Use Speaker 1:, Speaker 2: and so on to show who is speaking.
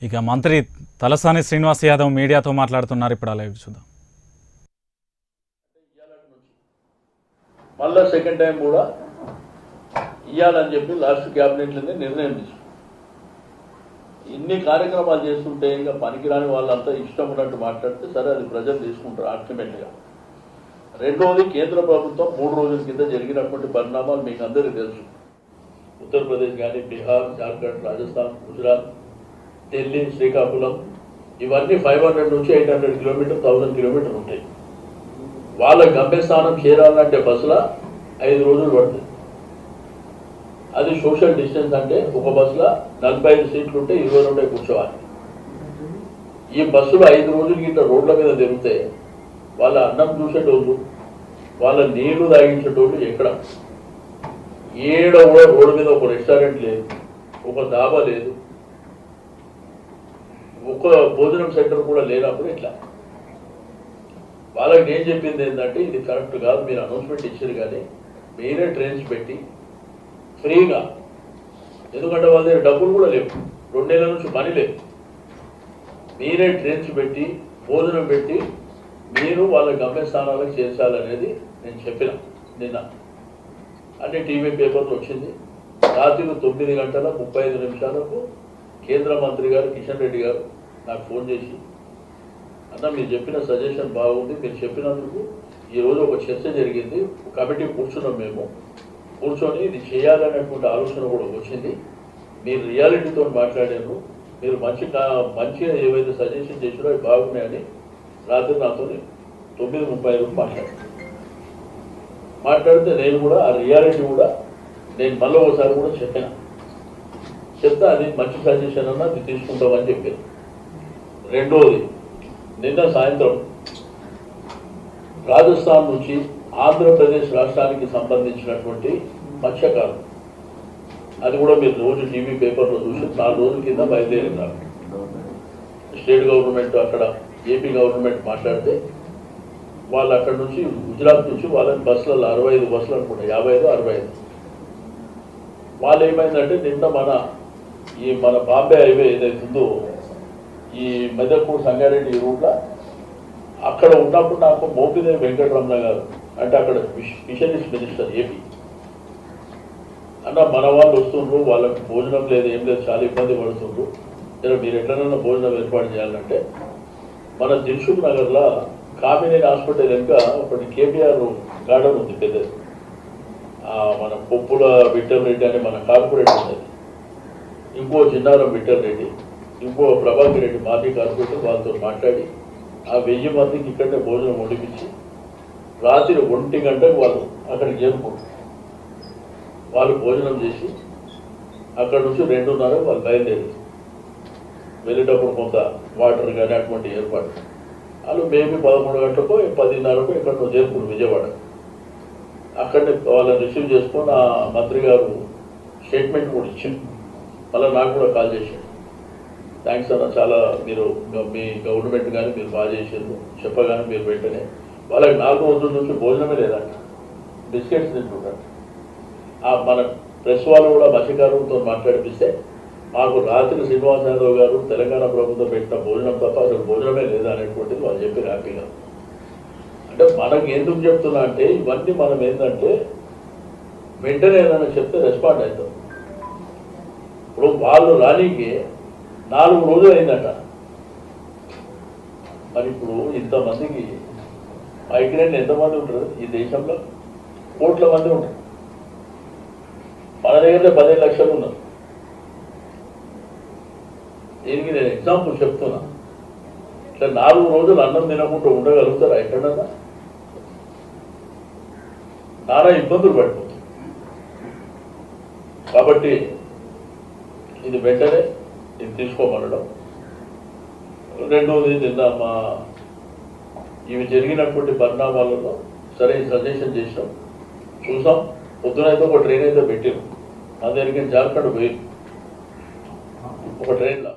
Speaker 1: ఇక మంత్రి తలసాని శ్రీనివాస్ యాదవ్ మీడియాతో మాట్లాడుతున్నారు ఇప్పుడు అలా చూద్దాం
Speaker 2: మళ్ళా సెకండ్ టైం కూడా ఇవ్వాలని చెప్పి లాస్ట్ క్యాబినెట్లోనే నిర్ణయం తీసుకున్నాం ఇన్ని కార్యక్రమాలు చేస్తుంటే ఇంకా పనికిరాని వాళ్ళంతా ఇష్టం ఉన్నట్టు మాట్లాడితే సరే అది ప్రజలు తీసుకుంటారు అల్టిమేట్గా రెండవది కేంద్ర ప్రభుత్వం మూడు రోజుల కింద జరిగినటువంటి పరిణామాలు మీకు అందరికీ తెలుసు ఉత్తరప్రదేశ్ కానీ బీహార్ జార్ఖండ్ రాజస్థాన్ గుజరాత్ ఢిల్లీ శ్రీకాకుళం ఇవన్నీ ఫైవ్ హండ్రెడ్ నుంచి eight hundred kilometer thousand kilometer ఉంటాయి వాళ్ళ గమ్యస్థానం చేరాలంటే బస్సులో ఐదు రోజులు పడుతుంది అది సోషల్ డిస్టెన్స్ అంటే ఒక బస్సులో నలభై ఐదు సీట్లు ఉంటే ఇరవై రెండే కూర్చోవాలి ఈ బస్సులు ఐదు రోజులకి ఇట్లా రోడ్ల మీద తిరిగితే వాళ్ళ అన్నం చూసేటోళ్ళు వాళ్ళ నీళ్లు తాగించేటోళ్ళు ఎక్కడ ఏడ కూడా రోడ్డు మీద ఒక రెస్టారెంట్ లేదు ఒక దాబా లేదు ఒక భోజనం సెంటర్ కూడా లేనప్పుడు ఇట్లా వాళ్ళకి నేను చెప్పింది ఏంటంటే ఇది కరెక్ట్ కాదు మీరు అనౌన్స్మెంట్ ఇచ్చారు కానీ మీరే ట్రైన్స్ పెట్టి ఫ్రీగా ఎందుకంటే వాళ్ళ దగ్గర డబ్బులు కూడా లేవు రెండేళ్ల నుంచి పని లేదు మీరే ట్రైన్స్ పెట్టి భోజనం పెట్టి మీరు వాళ్ళ గమ్యస్థానాలకు చేర్చాలనేది నేను చెప్పిన నిన్న అంటే టీవీ పేపర్లో వచ్చింది రాత్రి తొమ్మిది గంటల ముప్పై ఐదు నిమిషాలకు కేంద్ర మంత్రి గారు కిషన్ రెడ్డి గారు నాకు ఫోన్ చేసి అన్న మీరు చెప్పిన సజెషన్ బాగుంది మీరు చెప్పినందుకు ఈరోజు ఒక చర్చ జరిగింది కమిటీ కూర్చున్నాం మేము కూర్చొని ఇది చేయాలనేటువంటి ఆలోచన కూడా వచ్చింది మీరు రియాలిటీతో మాట్లాడారు మీరు మంచి కా- మంచిగా ఏవైతే సజెషన్ చేసారో అవి బాగున్నాయని రాత్రి నాతో తొమ్మిది ముప్పై ఐదు మాట్లాడారు మాట్లాడితే నేను కూడా ఆ రియాలిటీ కూడా నేను మళ్ళీ ఒకసారి కూడా చెప్పాను చెప్తే అది మంచి సజెషన్ అన్న అది తీసుకుంటామని చెప్పాను రెండోది నిన్న సాయంత్రం రాజస్థాన్ నుంచి ఆంధ్రప్రదేశ్ రాష్ట్రానికి సంబంధించినటువంటి మత్స్యకారులు అది కూడా మీరు రోజు టీవీ పేపర్లో చూసి నాలుగు రోజుల కింద బయలుదేరినారు స్టేట్ గవర్నమెంట్ అక్కడ ఏపీ గవర్నమెంట్ మాట్లాడితే వాళ్ళు అక్కడ నుంచి గుజరాత్ నుంచి వాళ్ళని బస్సులలో అరవై ఐదు బస్సులు అనుకుంటా యాభై ఐదు అరవై ఐదు వాళ్ళు ఏమైందంటే నిన్న మన ఈ మన బాంబే హైవే ఏదైతే ఉందో ఈ మెదక్పూర్ సంగారెడ్డి రూట్లో అక్కడ ఉన్నప్పుడు నాకు మోపిదేవి వెంకటరమణ గారు అంటే అక్కడ ఫిష్- ఫిషరీస్ మినిస్టర్ ఏపీ అన్న మన వాళ్ళు వస్తుండ్రు వాళ్ళకి భోజనం లేదు ఏం లేదు చాలా ఇబ్బంది పడుతుండ్రు జర మీరు ఎట్లనైనా భోజనం ఏర్పాటు చేయాలంటే మన దిల్సుఖ్ నగర్లో కామినేని హాస్పిటల్ వెనుక ఒకటి కేబీఆర్ గార్డెన్ ఉంది పెద్దది ఆ, మన పొప్పుల విఠల్ రెడ్డి అని మన కార్పొరేట్ ఉన్నది ఇంకో చిన్నారం విఠల్ రెడ్డి ఇంకో ప్రభాకర్ రెడ్డి మాజీ కార్పొరేటర్ వాళ్ళతో మాట్లాడి ఆ వెయ్యి మందికి ఇక్కడనే భోజనం వండిపించి రాత్రి ఒంటి గంటకు వాళ్ళు అక్కడికి చేరుకుంటారు వాళ్ళు భోజనం చేసి అక్కడ నుంచి రెండున్నర వాళ్ళు బయలుదేరి వెళ్ళేటప్పుడు కొంత వాటర్ కానీ అటువంటి ఏర్పాటు వాళ్ళు మేబీ పదమూడు గంటలకు పదిన్నరకు ఎక్కడో చేరుకున్నారు విజయవాడ అక్కడనే వాళ్ళని రిసీవ్ చేసుకొని ఆ మంత్రి గారు స్టేట్మెంట్ కూడా ఇచ్చింది మళ్ళీ నాకు కూడా కాల్ చేశాడు థ్యాంక్స్ అన్న చాలా మీరు మీ గవర్నమెంట్ కానీ మీరు బాగా చేసారు చెప్పగానే మీరు వెంటనే వాళ్ళకి నాలుగు రోజుల నుంచి భోజనమే లేదంట బిస్కెట్స్ తింటుంటారు ఆ మన ప్రెస్ వాళ్ళు కూడా మత్స్యకారులతో మాట్లాడిపిస్తే మాకు రాత్రి శ్రీనివాస్ యాదవ్ గారు తెలంగాణ ప్రభుత్వం పెట్టిన భోజనం తప్ప అసలు భోజనమే లేదా అనేటువంటిది వాళ్ళు చెప్పి హ్యాపీగా అంటే మనకు ఎందుకు చెప్తున్నా అంటే ఇవన్నీ మనం ఏంటంటే వెంటనే ఏదైనా చెప్తే రెస్పాండ్ అవుతాం ఇప్పుడు వాళ్ళు రానీకి నాలుగు రోజులు అయిందట మరి ఇప్పుడు ఇంతమందికి మైగ్రేన్ ఎంతమంది ఉంటారు ఈ దేశంలో కోట్ల మంది ఉంటారు మన దగ్గర పదిహేను లక్షలు ఉన్నారు దీనికి నేను ఎగ్జాంపుల్ చెప్తున్నా ఇట్లా నాలుగు రోజులు అన్నం తినకుండా ఉండగలుగుతారా ఎక్కడన్నా నానా ఇబ్బందులు పడిపోతుంది కాబట్టి ఇది వెంటనే ఇది తీసుకోమనడం రెండవది నిన్న మా ఇవి జరిగినటువంటి పరిణామాలలో సరైన సజెషన్ చేసినాం చూసాం పొద్దునైతే ఒక ట్రైన్ అయితే పెట్టాం మా దగ్గరికి జార్ఖండ్ పోయి ఒక ట్రైన్లో